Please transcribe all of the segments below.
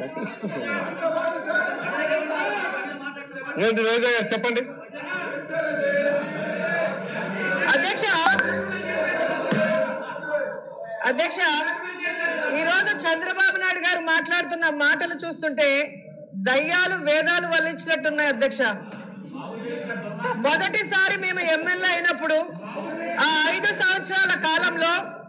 ఏంటి రోజా గారు చెప్పండి అధ్యక్ష అధ్యక్ష ఈరోజు చంద్రబాబు నాయుడు గారు మాట్లాడుతున్న మాటలు చూస్తుంటే దయ్యాలు వేదాలు వల్లించినట్టున్నాయి అధ్యక్ష మొదటిసారి మేము ఎమ్మెల్యే అయినప్పుడు ఆ ఐదు సంవత్సరాల కాలంలో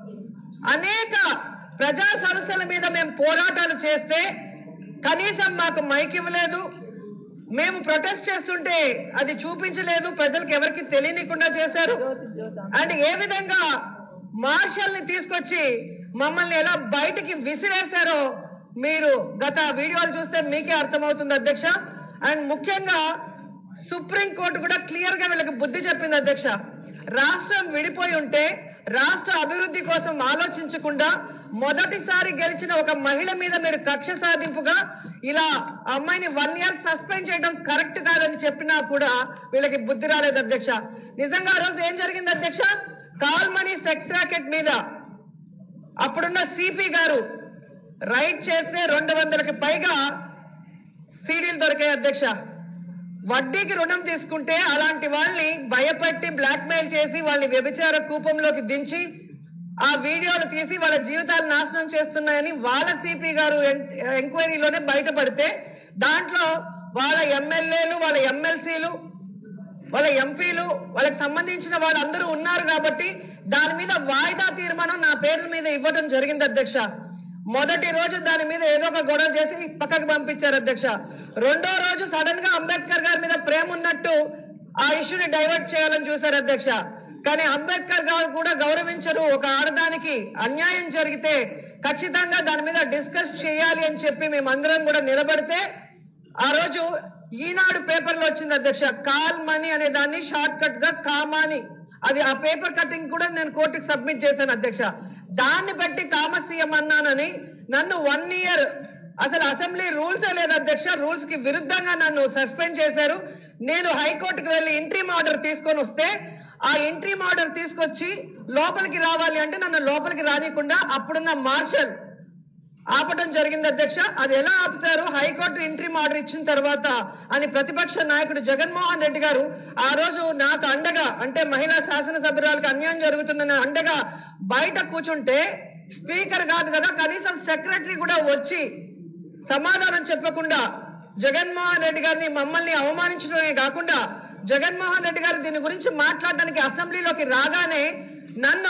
అనేక ప్రజా సమస్యల మీద మేము పోరాటాలు చేస్తే కనీసం మాకు మైక్ ఇవ్వలేదు మేము ప్రొటెస్ట్ చేస్తుంటే అది చూపించలేదు ప్రజలకు ఎవరికి తెలియనికుండా చేశారు అండ్ ఏ విధంగా మార్షల్ ని తీసుకొచ్చి మమ్మల్ని ఎలా బయటికి విసిరేశారో మీరు గత వీడియోలు చూస్తే మీకే అర్థమవుతుంది అధ్యక్ష అండ్ ముఖ్యంగా సుప్రీం కోర్టు కూడా క్లియర్ గా వీళ్ళకి బుద్ధి చెప్పింది అధ్యక్ష రాష్ట్రం విడిపోయి ఉంటే రాష్ట్ర అభివృద్ధి కోసం ఆలోచించకుండా మొదటిసారి గెలిచిన ఒక మహిళ మీద మీరు కక్ష సాధింపుగా ఇలా ఆ అమ్మాయిని వన్ ఇయర్ సస్పెండ్ చేయడం కరెక్ట్ కాదని చెప్పినా కూడా వీళ్ళకి బుద్ధి రాలేదు అధ్యక్ష నిజంగా ఆ రోజు ఏం జరిగింది అధ్యక్ష కాల్ మనీ సెక్స్ రాకెట్ మీద అప్పుడున్న సిపి గారు రైడ్ చేస్తే రెండు వందలకి పైగా సీడీలు దొరికాయి అధ్యక్ష వడ్డీకి రుణం తీసుకుంటే అలాంటి వాళ్ళని భయపెట్టి బ్లాక్ మెయిల్ చేసి వాళ్ళని వ్యభిచార కూపంలోకి దించి ఆ వీడియోలు తీసి వాళ్ళ జీవితాలు నాశనం చేస్తున్నాయని వాళ్ళ సిపి గారు ఎన్- ఎంక్వైరీలోనే బయటపడితే దాంట్లో వాళ్ళ ఎమ్మెల్యేలు వాళ్ళ ఎమ్మెల్సీలు వాళ్ళ ఎంపీలు వాళ్ళకి సంబంధించిన వాళ్ళందరూ ఉన్నారు కాబట్టి దాని మీద వాయిదా తీర్మానం నా పేర్ల మీద ఇవ్వడం జరిగింది అధ్యక్ష మొదటి రోజు దాని మీద ఏదో ఒక గొడవ చేసి పక్కకు పంపించారు అధ్యక్ష రెండో రోజు సడన్ గా అంబేద్కర్ గారి మీద ప్రేమ ఉన్నట్టు ఆ ఇష్యూని డైవర్ట్ చేయాలని చూశారు అధ్యక్ష కానీ అంబేద్కర్ గారు కూడా గౌరవించరు ఒక ఆడదానికి అన్యాయం జరిగితే ఖచ్చితంగా దాని మీద డిస్కస్ చేయాలి అని చెప్పి మేమందరం కూడా నిలబడితే ఆ రోజు ఈనాడు పేపర్ లో వచ్చింది అధ్యక్ష కాల్ మనీ అనే దాన్ని షార్ట్ కట్ గా కామాని అది ఆ పేపర్ కటింగ్ కూడా నేను కోర్టుకి సబ్మిట్ చేశాను అధ్యక్ష దాన్ని బట్టి కామ సీఎం అన్నానని నన్ను వన్ ఇయర్ అసలు అసెంబ్లీ రూల్స్ లేదు అధ్యక్ష రూల్స్ కి విరుద్ధంగా నన్ను సస్పెండ్ చేశారు నేను హైకోర్టుకు వెళ్లి ఇంట్రీమ్ ఆర్డర్ తీసుకొని వస్తే ఆ ఇంట్రీమ్ ఆర్డర్ తీసుకొచ్చి లోపలికి రావాలి అంటే నన్ను లోపలికి రానికుండా అప్పుడున్న మార్షల్ ఆపటం జరిగింది అధ్యక్ష అది ఎలా ఆపుతారు హైకోర్టు ఇంట్రీమ్ ఆర్డర్ ఇచ్చిన తర్వాత అని ప్రతిపక్ష నాయకుడు జగన్మోహన్ రెడ్డి గారు ఆ రోజు నాకు అండగా అంటే మహిళా శాసనసభ్యురాలకు అన్యాయం జరుగుతుందని అండగా బయట కూర్చుంటే స్పీకర్ కాదు కదా కనీసం సెక్రటరీ కూడా వచ్చి సమాధానం చెప్పకుండా జగన్మోహన్ రెడ్డి గారిని మమ్మల్ని అవమానించడమే కాకుండా జగన్మోహన్ రెడ్డి గారు దీని గురించి మాట్లాడడానికి అసెంబ్లీలోకి రాగానే నన్ను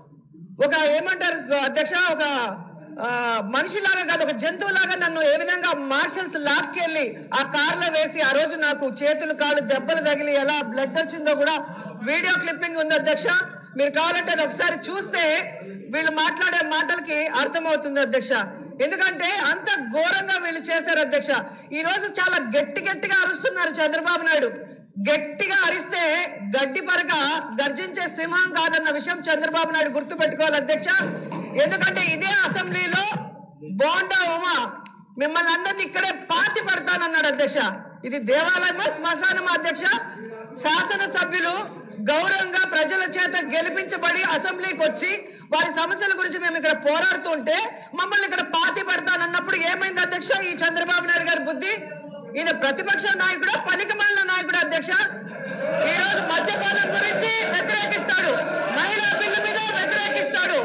ఒక ఏమంటారు అధ్యక్ష ఒక ఆ, మనిషిలాగా కాదు ఒక జంతువులాగా నన్ను ఏ విధంగా మార్షల్స్ లాక్కెళ్ళి ఆ కార్లో వేసి ఆ రోజు నాకు చేతులు కాళ్ళు దెబ్బలు తగిలి ఎలా బ్లడ్ వచ్చిందో కూడా వీడియో క్లిప్పింగ్ ఉంది అధ్యక్ష మీరు కావాలంటే అది ఒకసారి చూస్తే వీళ్ళు మాట్లాడే మాటలకి అర్థమవుతుంది అధ్యక్ష ఎందుకంటే అంత ఘోరంగా వీళ్ళు చేశారు అధ్యక్ష ఈ రోజు చాలా గట్టి గట్టిగా అరుస్తున్నారు చంద్రబాబు నాయుడు గట్టిగా అరిస్తే గడ్డి పరక గర్జించే సింహం కాదన్న విషయం చంద్రబాబు నాయుడు గుర్తు పెట్టుకోవాలి అధ్యక్ష ఎందుకంటే ఇదే అసెంబ్లీలో బోండా ఉమా మిమ్మల్ని అందరినీ ఇక్కడే పాతి పడతానన్నాడు అధ్యక్ష ఇది దేవాలయమా శ్మశానమా అధ్యక్ష శాసన సభ్యులు గౌరవంగా ప్రజల చేత గెలిపించబడి అసెంబ్లీకి వచ్చి వారి సమస్యల గురించి మేము ఇక్కడ పోరాడుతుంటే మమ్మల్ని ఇక్కడ పాతి పడతానన్నప్పుడు ఏమైంది అధ్యక్ష ఈ చంద్రబాబు నాయుడు గారి బుద్ధి ఈయన ప్రతిపక్ష నాయకుడు పనికిమాలిన నాయకుడు అధ్యక్ష ఈ రోజు మద్యపానం గురించి వ్యతిరేకిస్తాడు మహిళా బిల్లు మీద వ్యతిరేకిస్తాడు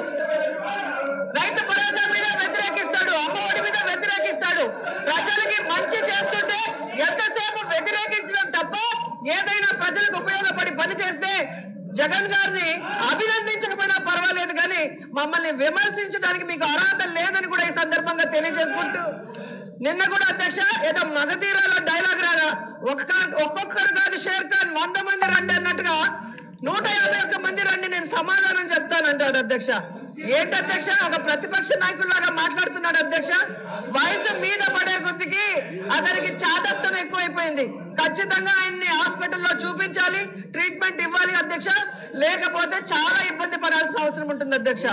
రైతు భరోసా మీద వ్యతిరేకిస్తాడు అమ్మఒడి మీద వ్యతిరేకిస్తాడు ప్రజలకి మంచి చేస్తుంటే ఎంతసేపు వ్యతిరేకించడం తప్ప ఏదైనా ప్రజలకు ఉపయోగపడి పని చేస్తే జగన్ గారిని అభినందించకపోయినా పర్వాలేదు కానీ మమ్మల్ని విమర్శించడానికి మీకు అర్హత లేదని కూడా ఈ సందర్భంగా తెలియజేసుకుంటూ నిన్న కూడా అధ్యక్ష ఏదో మగధీరాలో డైలాగ్ రాగా ఒక్క ఒక్కొక్కరు కాదు షేర్ ఖాన్ వంద మంది రండి అన్నట్టుగా నూట యాభై ఒక్క మంది రండి నేను సమాధానం చెప్తానంటాడు అధ్యక్ష ఏంటి అధ్యక్ష ఒక ప్రతిపక్ష నాయకుల్లాగా మాట్లాడుతున్నాడు అధ్యక్ష వయసు మీద పడే కొద్దికి అతనికి చాదస్తం ఎక్కువైపోయింది ఖచ్చితంగా ఆయన్ని హాస్పిటల్లో చూపించాలి ట్రీట్మెంట్ ఇవ్వాలి అధ్యక్ష లేకపోతే చాలా ఇబ్బంది పడాల్సిన అవసరం ఉంటుంది అధ్యక్ష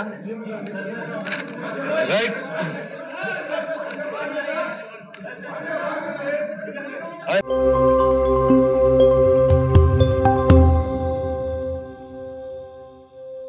రైట్